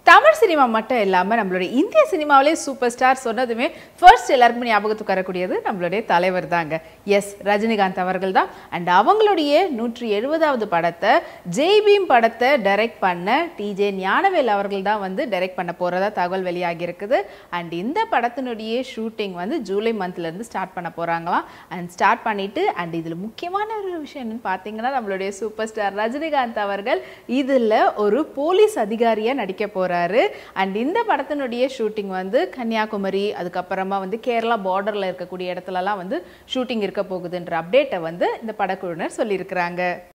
Tamil cinema மட்டும் இல்லாமல் நம்மளுடைய இந்திய சினிமாவிலே சூப்பர் ஸ்டார் சொன்னதுமே ஃபர்ஸ்ட் எல்லாருக்குமே ஞாபகத்துக்கு வரக்கூடியது நம்மளுடைய தலைவர் தாங்க எஸ் ரஜினிகாந்த் அவர்கள் தான் அண்ட் அவங்களுடைய நூற்றி எழுபதாவது படத்தை ஜெய் பீம் படத்தை டைரக்ட் பண்ண டிஜே ஞானவேல் அவர்கள் தான் வந்து டைரக்ட் பண்ண போகிறதா தகவல் வெளியாகி இருக்குது அண்ட் இந்த படத்தினுடைய ஷூட்டிங் வந்து ஜூலை மந்த்லேருந்து ஸ்டார்ட் பண்ண போகிறாங்களாம் அண்ட் ஸ்டார்ட் பண்ணிட்டு அண்ட் இதில் முக்கியமான ஒரு விஷயம் என்னன்னு பார்த்தீங்கன்னா நம்மளுடைய சூப்பர் ஸ்டார் ரஜினிகாந்த் அவர்கள் இதில் ஒரு போலீஸ் அதிகாரியாக நடிக்க போகிறாரு அண்ட் இந்த படத்தினுடைய ஷூட்டிங் வந்து கன்னியாகுமரி அதுக்கப்புறமா வந்து கேரளா பார்டரில் இருக்கக்கூடிய இடத்துலலாம் வந்து ஷூட்டிங் இருக்க போகுதுன்ற அப்டேட்டை வந்து இந்த படக்குழுவினர் சொல்லியிருக்கிறாங்க